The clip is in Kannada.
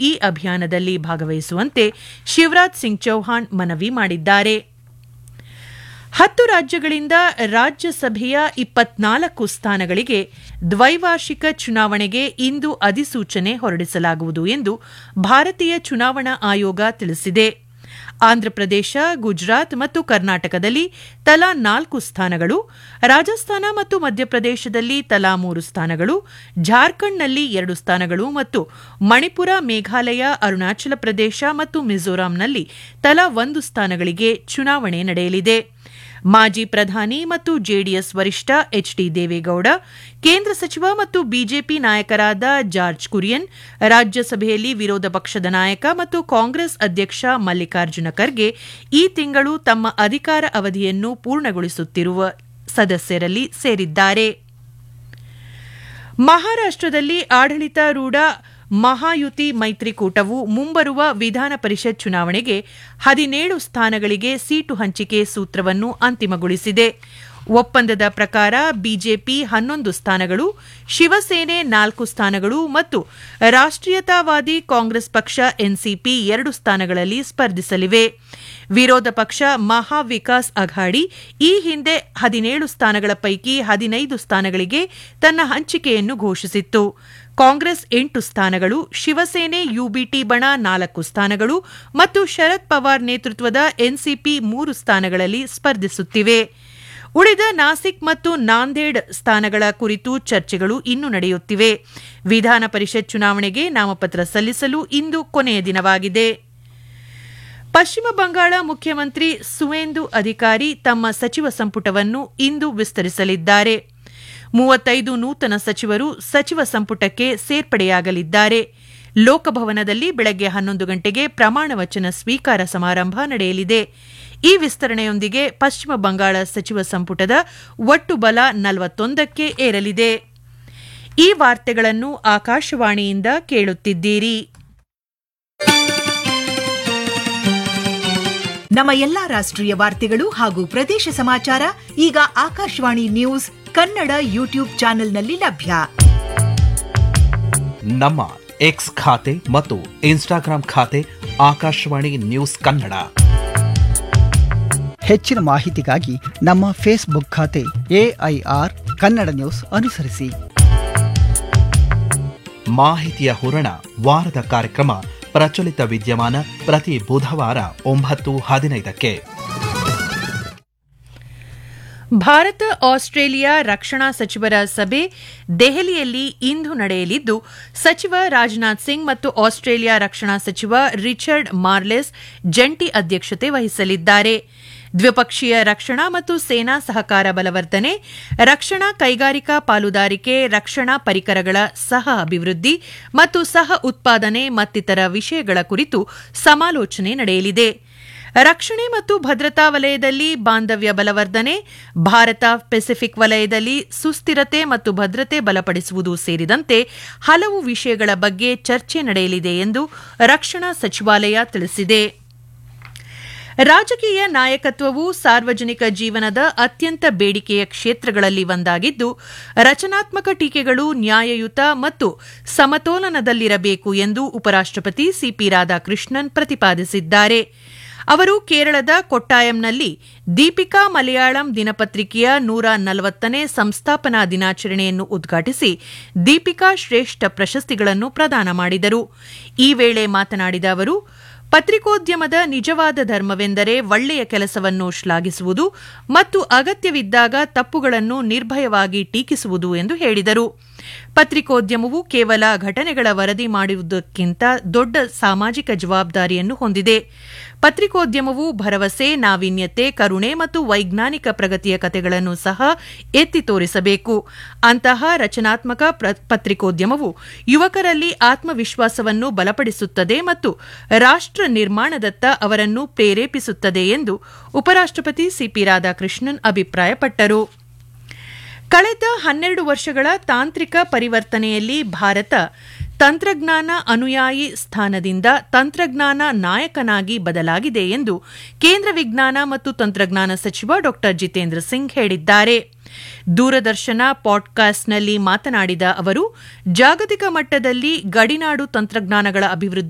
ಈ ಅಭಿಯಾನದಲ್ಲಿ ಭಾಗವಹಿಸುವಂತೆ ಶಿವರಾಜ್ ಸಿಂಗ್ ಚೌಹಾಣ್ ಮನವಿ ಮಾಡಿದ್ದಾರೆ ಹತ್ತು ರಾಜ್ಯಗಳಿಂದ ರಾಜ್ಯಸಭೆಯ ಇಪ್ಪತ್ನಾಲ್ಕು ಸ್ಥಾನಗಳಿಗೆ ದ್ವೈವಾರ್ಷಿಕ ಚುನಾವಣೆಗೆ ಇಂದು ಅಧಿಸೂಚನೆ ಹೊರಡಿಸಲಾಗುವುದು ಎಂದು ಭಾರತೀಯ ಚುನಾವಣಾ ಆಯೋಗ ತಿಳಿಸಿದೆ ಆಂಧ್ರಪ್ರದೇಶ ಗುಜರಾತ್ ಮತ್ತು ಕರ್ನಾಟಕದಲ್ಲಿ ತಲಾ ನಾಲ್ಕು ಸ್ಥಾನಗಳು ರಾಜಸ್ಥಾನ ಮತ್ತು ಮಧ್ಯಪ್ರದೇಶದಲ್ಲಿ ತಲಾ ಮೂರು ಸ್ಥಾನಗಳು ಜಾರ್ಖಂಡ್ನಲ್ಲಿ ಎರಡು ಸ್ಥಾನಗಳು ಮತ್ತು ಮಣಿಪುರ ಮೇಘಾಲಯ ಅರುಣಾಚಲ ಪ್ರದೇಶ ಮತ್ತು ಮಿಜೋರಾಂನಲ್ಲಿ ತಲಾ ಒಂದು ಸ್ಥಾನಗಳಿಗೆ ಚುನಾವಣೆ ನಡೆಯಲಿದೆ ಮಾಜಿ ಪ್ರಧಾನಿ ಮತ್ತು ಜೆಡಿಎಸ್ ವರಿಷ್ಠ ಎಚ್ ಡಿ ದೇವೇಗೌಡ ಕೇಂದ್ರ ಸಚಿವ ಮತ್ತು ಬಿಜೆಪಿ ನಾಯಕರಾದ ಜಾರ್ಜ್ ಕುರಿಯನ್ ರಾಜ್ಯಸಭೆಯಲ್ಲಿ ವಿರೋಧ ಪಕ್ಷದ ನಾಯಕ ಮತ್ತು ಕಾಂಗ್ರೆಸ್ ಅಧ್ಯಕ್ಷ ಮಲ್ಲಿಕಾರ್ಜುನ ಖರ್ಗೆ ಈ ತಿಂಗಳು ತಮ್ಮ ಅಧಿಕಾರ ಅವಧಿಯನ್ನು ಪೂರ್ಣಗೊಳಿಸುತ್ತಿರುವ ಸದಸ್ಯರಲ್ಲಿ ಸೇರಿದ್ದಾರೆ ಮಹಾರಾಷ್ಟದಲ್ಲಿ ಆಡಳಿತಾರೂಢ ಮಹಾಯುತಿ ಮೈತ್ರಿಕೂಟವು ಮುಂಬರುವ ವಿಧಾನ ಪರಿಷತ್ ಚುನಾವಣೆಗೆ ಹದಿನೇಳು ಸ್ಥಾನಗಳಿಗೆ ಸೀಟು ಹಂಚಿಕೆ ಸೂತ್ರವನ್ನು ಅಂತಿಮಗೊಳಿಸಿದೆ ಒಪ್ಪಂದದ ಪ್ರಕಾರ ಬಿಜೆಪಿ ಹನ್ನೊಂದು ಸ್ಥಾನಗಳು ಶಿವಸೇನೆ ನಾಲ್ಕು ಸ್ಥಾನಗಳು ಮತ್ತು ರಾಷ್ಟ್ರೀಯತಾವಾದಿ ಕಾಂಗ್ರೆಸ್ ಪಕ್ಷ ಎನ್ಸಿಪಿ ಎರಡು ಸ್ಥಾನಗಳಲ್ಲಿ ಸ್ಪರ್ಧಿಸಲಿವೆ ವಿರೋಧ ಪಕ್ಷ ಮಹಾ ವಿಕಾಸ್ ಅಘಾಡಿ ಈ ಹಿಂದೆ ಹದಿನೇಳು ಸ್ಥಾನಗಳ ಪೈಕಿ ಹದಿನೈದು ಸ್ಥಾನಗಳಿಗೆ ತನ್ನ ಹಂಚಿಕೆಯನ್ನು ಘೋಷಿಸಿತ್ತು ಕಾಂಗ್ರೆಸ್ ಎಂಟು ಸ್ಥಾನಗಳು ಶಿವಸೇನೆ ಯುಬಿಟಿ ಬಣ ನಾಲ್ಕು ಸ್ಥಾನಗಳು ಮತ್ತು ಶರದ್ ಪವಾರ್ ನೇತೃತ್ವದ ಎನ್ಸಿಪಿ ಮೂರು ಸ್ಥಾನಗಳಲ್ಲಿ ಸ್ಪರ್ಧಿಸುತ್ತಿವೆ ಉಳಿದ ನಾಸಿಕ್ ಮತ್ತು ನಾಂದೇಡ್ ಸ್ಥಾನಗಳ ಕುರಿತು ಚರ್ಚೆಗಳು ಇನ್ನೂ ನಡೆಯುತ್ತಿವೆ ವಿಧಾನ ಪರಿಷತ್ ಚುನಾವಣೆಗೆ ನಾಮಪತ್ರ ಸಲ್ಲಿಸಲು ಇಂದು ಕೊನೆಯ ದಿನವಾಗಿದೆ ಪಶ್ಚಿಮ ಬಂಗಾಳ ಮುಖ್ಯಮಂತ್ರಿ ಸುವೇಂದು ಅಧಿಕಾರಿ ತಮ್ಮ ಸಚಿವ ಸಂಪುಟವನ್ನು ಇಂದು ವಿಸ್ತರಿಸಲಿದ್ದಾರೆ ಮೂವತ್ತೈದು ನೂತನ ಸಚಿವರು ಸಚಿವ ಸಂಪುಟಕ್ಕೆ ಸೇರ್ಪಡೆಯಾಗಲಿದ್ದಾರೆ ಲೋಕಭವನದಲ್ಲಿ ಬೆಳಗ್ಗೆ ಹನ್ನೊಂದು ಗಂಟೆಗೆ ಪ್ರಮಾಣ ವಚನ ಸ್ವೀಕಾರ ಸಮಾರಂಭ ನಡೆಯಲಿದೆ ಈ ವಿಸ್ತರಣೆಯೊಂದಿಗೆ ಪಶ್ಚಿಮ ಬಂಗಾಳ ಸಚಿವ ಸಂಪುಟದ ಒಟ್ಟು ಬಲ ನಲವತ್ತೊಂದಕ್ಕೆ ಏರಲಿದೆ ಈ ವಾರ್ತೆಗಳನ್ನು ಆಕಾಶವಾಣಿಯಿಂದ ಕೇಳುತ್ತಿದ್ದೀರಿ ನಮ್ಮ ಎಲ್ಲಾ ರಾಷ್ಟ್ರೀಯ ವಾರ್ತೆಗಳು ಹಾಗೂ ಪ್ರದೇಶ ಸಮಾಚಾರ ಈಗ ಆಕಾಶವಾಣಿ ನ್ಯೂಸ್ ಕನ್ನಡ ಯೂಟ್ಯೂಬ್ ಚಾನೆಲ್ನಲ್ಲಿ ಲಭ್ಯ ನಮ್ಮ ಎಕ್ಸ್ ಖಾತೆ ಮತ್ತು ಇನ್ಸ್ಟಾಗ್ರಾಂ ಖಾತೆ ಆಕಾಶವಾಣಿ ನ್ಯೂಸ್ ಕನ್ನಡ ಹೆಚ್ಚಿನ ಮಾಹಿತಿಗಾಗಿ ನಮ್ಮ ಫೇಸ್ಬುಕ್ ಖಾತೆ ಎಐಆರ್ ಕನ್ನಡ ನ್ಯೂಸ್ ಅನುಸರಿಸಿ ಮಾಹಿತಿಯ ಹೂರಣ ವಾರದ ಕಾರ್ಯಕ್ರಮ ಪ್ರಚಲಿತ ವಿದ್ಯಮಾನ ಪ್ರತಿ ಬುಧವಾರ ಒಂಬತ್ತು ಹದಿನೈದಕ್ಕೆ ಭಾರತ ಆಸ್ಟ್ರೇಲಿಯಾ ರಕ್ಷಣಾ ಸಚಿವರ ಸಭೆ ದೆಹಲಿಯಲ್ಲಿ ಇಂದು ನಡೆಯಲಿದ್ದು ಸಚಿವ ರಾಜನಾಥ್ ಸಿಂಗ್ ಮತ್ತು ಆಸ್ಟ್ರೇಲಿಯಾ ರಕ್ಷಣಾ ಸಚಿವ ರಿಚರ್ಡ್ ಮಾರ್ಲೆಸ್ ಜಂಟಿ ಅಧ್ಯಕ್ಷತೆ ವಹಿಸಲಿದ್ದಾರೆ ದ್ವಿಪಕ್ಷೀಯ ರಕ್ಷಣಾ ಮತ್ತು ಸೇನಾ ಸಹಕಾರ ಬಲವರ್ಧನೆ ರಕ್ಷಣಾ ಕೈಗಾರಿಕಾ ಪಾಲುದಾರಿಕೆ ರಕ್ಷಣಾ ಪರಿಕರಗಳ ಸಹ ಅಭಿವೃದ್ಧಿ ಮತ್ತು ಸಹ ಉತ್ಪಾದನೆ ಮತ್ತಿತರ ವಿಷಯಗಳ ಕುರಿತು ಸಮಾಲೋಚನೆ ನಡೆಯಲಿದೆ ರಕ್ಷಣೆ ಮತ್ತು ಭದ್ರತಾ ವಲಯದಲ್ಲಿ ಬಾಂಧವ್ಯ ಬಲವರ್ಧನೆ ಭಾರತ ಪೆಸಿಫಿಕ್ ವಲಯದಲ್ಲಿ ಸುಸ್ಥಿರತೆ ಮತ್ತು ಭದ್ರತೆ ಬಲಪಡಿಸುವುದು ಸೇರಿದಂತೆ ಹಲವು ವಿಷಯಗಳ ಬಗ್ಗೆ ಚರ್ಚೆ ನಡೆಯಲಿದೆ ಎಂದು ರಕ್ಷಣಾ ಸಚಿವಾಲಯ ತಿಳಿಸಿದೆ ರಾಜಕೀಯ ನಾಯಕತ್ವವು ಸಾರ್ವಜನಿಕ ಜೀವನದ ಅತ್ಯಂತ ಬೇಡಿಕೆಯ ಕ್ಷೇತ್ರಗಳಲ್ಲಿ ಒಂದಾಗಿದ್ದು ರಚನಾತ್ಮಕ ಟೀಕೆಗಳು ನ್ಯಾಯಯುತ ಮತ್ತು ಸಮತೋಲನದಲ್ಲಿರಬೇಕು ಎಂದು ಉಪರಾಷ್ಟಪತಿ ಸಿಪಿ ರಾಧಾಕೃಷ್ಣನ್ ಪ್ರತಿಪಾದಿಸಿದ್ದಾರೆ ಅವರು ಕೇರಳದ ಕೊಟ್ಟಾಯಂನಲ್ಲಿ ದೀಪಿಕಾ ಮಲಯಾಳಂ ದಿನಪತ್ರಿಕೆಯ ನೂರ ನಲವತ್ತನೇ ಸಂಸ್ಥಾಪನಾ ದಿನಾಚರಣೆಯನ್ನು ಉದ್ಘಾಟಿಸಿ ದೀಪಿಕಾ ಶ್ರೇಷ್ಠ ಪ್ರಶಸ್ತಿಗಳನ್ನು ಪ್ರದಾನ ಮಾಡಿದರು ಈ ವೇಳೆ ಮಾತನಾಡಿದ ಅವರು ಪತ್ರಿಕೋದ್ಯಮದ ನಿಜವಾದ ಧರ್ಮವೆಂದರೆ ಒಳ್ಳೆಯ ಕೆಲಸವನ್ನು ಶ್ಲಾಘಿಸುವುದು ಮತ್ತು ಅಗತ್ಯವಿದ್ದಾಗ ತಪ್ಪುಗಳನ್ನು ನಿರ್ಭಯವಾಗಿ ಟೀಕಿಸುವುದು ಎಂದು ಹೇಳಿದರು ಪತ್ರಿಕೋದ್ಯಮವು ಕೇವಲ ಘಟನೆಗಳ ವರದಿ ಮಾಡುವುದಕ್ಕಿಂತ ದೊಡ್ಡ ಸಾಮಾಜಿಕ ಜವಾಬ್ದಾರಿಯನ್ನು ಹೊಂದಿದೆ ಪತ್ರಿಕೋದ್ಯಮವು ಭರವಸೆ ನಾವೀನ್ಯತೆ ಕರುಣೆ ಮತ್ತು ವೈಜ್ಞಾನಿಕ ಪ್ರಗತಿಯ ಕಥೆಗಳನ್ನು ಸಹ ಎತ್ತಿ ತೋರಿಸಬೇಕು ಅಂತಹ ರಚನಾತ್ಮಕ ಪತ್ರಿಕೋದ್ಯಮವು ಯುವಕರಲ್ಲಿ ಆತ್ಮವಿಶ್ವಾಸವನ್ನು ಬಲಪಡಿಸುತ್ತದೆ ಮತ್ತು ರಾಷ್ಟ್ರ ನಿರ್ಮಾಣದತ್ತ ಅವರನ್ನು ಪ್ರೇರೇಪಿಸುತ್ತದೆ ಎಂದು ಉಪರಾಷ್ಟಪತಿ ಸಿಪಿ ರಾಧಾಕೃಷ್ಣನ್ ಅಭಿಪ್ರಾಯಪಟ್ಟರು ಕಳೆದ ಹನ್ನೆರಡು ವರ್ಷಗಳ ತಾಂತ್ರಿಕ ಪರಿವರ್ತನೆಯಲ್ಲಿ ಭಾರತ ತಂತ್ರಜ್ಞಾನ ಅನುಯಾಯಿ ಸ್ಥಾನದಿಂದ ತಂತ್ರಜ್ಞಾನ ನಾಯಕನಾಗಿ ಬದಲಾಗಿದೆ ಎಂದು ಕೇಂದ್ರ ವಿಜ್ಞಾನ ಮತ್ತು ತಂತ್ರಜ್ಞಾನ ಸಚಿವ ಡಾ ಜಿತೇಂದ್ರ ಸಿಂಗ್ ಹೇಳಿದ್ದಾರೆ ದೂರದರ್ಶನ ಪಾಡ್ಕಾಸ್ಟ್ನಲ್ಲಿ ಮಾತನಾಡಿದ ಅವರು ಜಾಗತಿಕ ಮಟ್ಟದಲ್ಲಿ ಗಡಿನಾಡು ತಂತ್ರಜ್ಞಾನಗಳ ಅಭಿವೃದ್ಧಿ